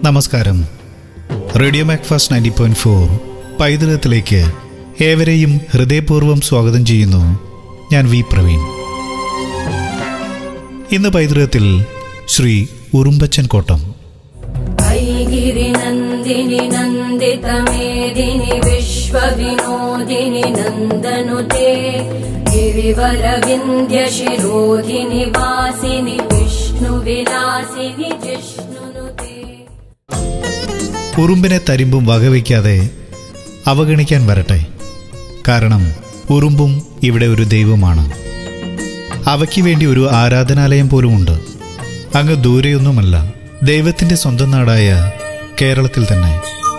നമസ്കാരം radio Macfast ninety point four പൈതൃകത്തിലേക്ക് ഏവരെയും ഹൃദയപൂർവ്വം സ്വാഗതം ചെയ്യുന്നു ഞാൻ വി പ്രവീൺ ഇന്ന് പൈതൃകത്തിൽ ശ്രീ ഉറുമ്പച്ചൻ കോട്ടം ऐगिरिनन्दिनि नन्दितमेदिनि विश्वविनोदिनि नन्दनुते गिरिवरविन्द्यशिरोधिनि वासिनि विष्णुविलासिनि जिष्णुनुते ഉറുമ്പിനെ തരിമ്പും വകവയ്ക്കാതെ അവഗണിക്കാൻ വരട്ടെ കാരണം ഉറുമ്പും ഇവിടെ ഒരു ദൈവമാണ് അവയ്ക്ക് വേണ്ടി ഒരു ആരാധനാലയം പോലുമുണ്ട് അങ്ങ് ദൂരെയൊന്നുമല്ല ദൈവത്തിന്റെ സ്വന്തം നാടായ കേരളത്തിൽ തന്നെ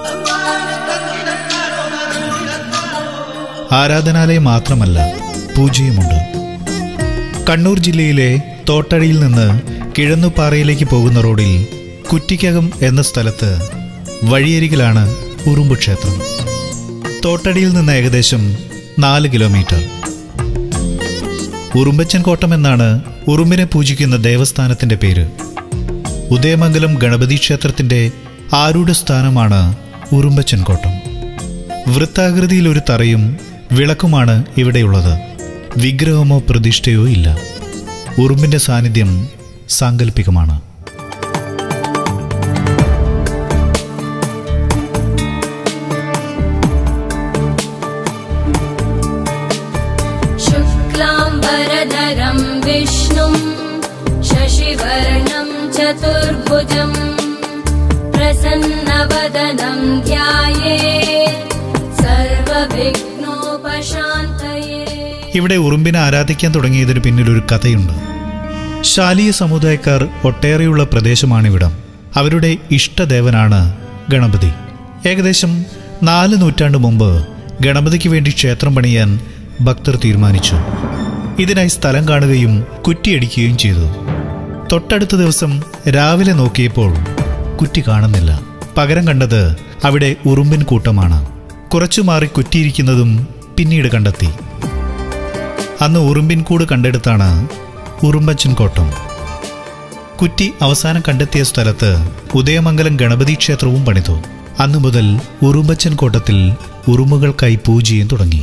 ആരാധനാലയം മാത്രമല്ല പൂജയുമുണ്ട് കണ്ണൂർ ജില്ലയിലെ തോട്ടഴിയിൽ നിന്ന് കിഴന്നുപാറയിലേക്ക് പോകുന്ന റോഡിൽ കുറ്റിക്കകം എന്ന സ്ഥലത്ത് വഴിയരികിലാണ് ഉറുമ്പ് ക്ഷേത്രം തോട്ടടിയിൽ നിന്ന് ഏകദേശം നാല് കിലോമീറ്റർ ഉറുമ്പച്ചൻ കോട്ടം എന്നാണ് ഉറുമ്പിനെ പൂജിക്കുന്ന ദേവസ്ഥാനത്തിന്റെ പേര് ഉദയമംഗലം ഗണപതി ക്ഷേത്രത്തിന്റെ ആരൂഢ സ്ഥാനമാണ് ഉറുമ്പച്ചൻ കോട്ടം വൃത്താകൃതിയിൽ ഒരു തറയും വിളക്കുമാണ് ഇവിടെയുള്ളത് വിഗ്രഹമോ പ്രതിഷ്ഠയോ ഇല്ല ഉറുമ്പിന്റെ സാന്നിധ്യം സാങ്കല്പികമാണ് शुक्लाम्बरधरं विष्णुम् शशिवर्णं चतुर्भुजम् प्रसन्नवदनं ध्याये सर्वविघ्नोपशान्तये ഇവിടെ ഉറുമ്പിനെ ആരാധിക്കാൻ തുടങ്ങിയതിന് പിന്നിൽ ഒരു കഥയുണ്ട് ശാലീയ സമുദായക്കാർ ഒട്ടേറെയുള്ള പ്രദേശമാണിവിടം അവരുടെ ഇഷ്ടദേവനാണ് ഗണപതി ഏകദേശം നാല് നൂറ്റാണ്ട് മുമ്പ് ഗണപതിക്ക് വേണ്ടി ക്ഷേത്രം പണിയാൻ ഭക്തർ തീരുമാനിച്ചു ഇതിനായി സ്ഥലം കാണുകയും കുറ്റിയടിക്കുകയും ചെയ്തു തൊട്ടടുത്ത ദിവസം രാവിലെ നോക്കിയപ്പോൾ കുറ്റി കാണുന്നില്ല പകരം കണ്ടത് അവിടെ ഉറുമ്പിൻ കൂട്ടമാണ് കുറച്ചു മാറി കുറ്റിയിരിക്കുന്നതും പിന്നീട് കണ്ടെത്തി അന്ന് ഉറുമ്പിൻ കൂട് കണ്ടെടുത്താണ് ഉറുമ്പച്ചൻ കോട്ടം കുറ്റി അവസാനം കണ്ടെത്തിയ സ്ഥലത്ത് ഉദയമംഗലം ഗണപതി ക്ഷേത്രവും പണിതു അന്നു മുതൽ ഉറുമ്പച്ചൻ കോട്ടത്തിൽ ഉറുമ്പുകൾക്കായി പൂജയും തുടങ്ങി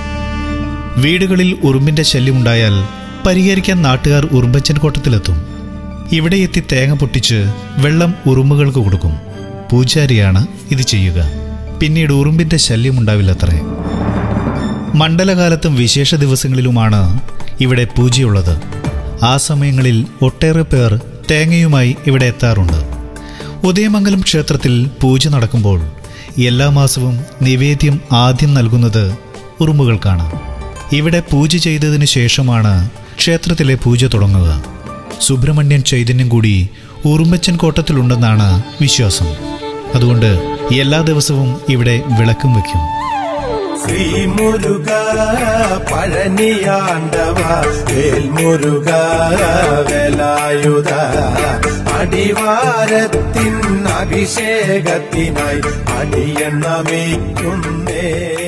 വീടുകളിൽ ഉറുമ്പിന്റെ ശല്യമുണ്ടായാൽ പരിഹരിക്കാൻ നാട്ടുകാർ ഉറുമ്പച്ചൻ കോട്ടത്തിലെത്തും ഇവിടെ എത്തി തേങ്ങ പൊട്ടിച്ച് വെള്ളം ഉറുമ്പുകൾക്ക് കൊടുക്കും പൂജാരിയാണ് ഇത് ചെയ്യുക പിന്നീട് ഉറുമ്പിന്റെ ശല്യമുണ്ടാവില്ലത്രേ മണ്ഡലകാലത്തും വിശേഷ ദിവസങ്ങളിലുമാണ് ഇവിടെ പൂജയുള്ളത് ആ സമയങ്ങളിൽ ഒട്ടേറെ പേർ തേങ്ങയുമായി ഇവിടെ എത്താറുണ്ട് ഉദയമംഗലം ക്ഷേത്രത്തിൽ പൂജ നടക്കുമ്പോൾ എല്ലാ മാസവും നിവേദ്യം ആദ്യം നൽകുന്നത് ഉറുമ്പുകൾക്കാണ് ഇവിടെ പൂജ ചെയ്തതിന് ശേഷമാണ് ക്ഷേത്രത്തിലെ പൂജ തുടങ്ങുക സുബ്രഹ്മണ്യൻ ചൈതന്യം കൂടി ഉറുമ്പച്ചൻ കോട്ടത്തിലുണ്ടെന്നാണ് വിശ്വാസം അതുകൊണ്ട് എല്ലാ ദിവസവും ഇവിടെ വിളക്കും വയ്ക്കും ശ്രീമുരുക പഴനിയാണ്ടവ വേൽമുരുക വേലായുധ അടിവാരത്തിൻ അഭിഷേകത്തിനായി അടിയണ്ണമേക്കുന്നേ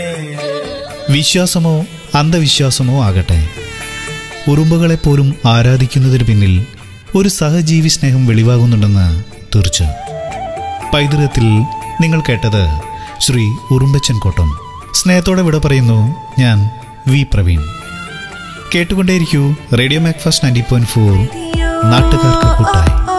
വിശ്വാസമോ അന്ധവിശ്വാസമോ ആകട്ടെ ഉറുമ്പുകളെപ്പോലും ആരാധിക്കുന്നതിന് പിന്നിൽ ഒരു സഹജീവി സ്നേഹം വെളിവാകുന്നുണ്ടെന്ന് തീർച്ച പൈതൃകത്തിൽ നിങ്ങൾ കേട്ടത് ശ്രീ ഉറുമ്പച്ചൻ കോട്ടം സ്നേഹത്തോടെ വിട പറയുന്നു ഞാൻ വി പ്രവീൺ കേട്ടുകൊണ്ടേയിരിക്കൂ radio Macfast ninety point four നാട്ടുകാർക്ക് കൂട്ടായി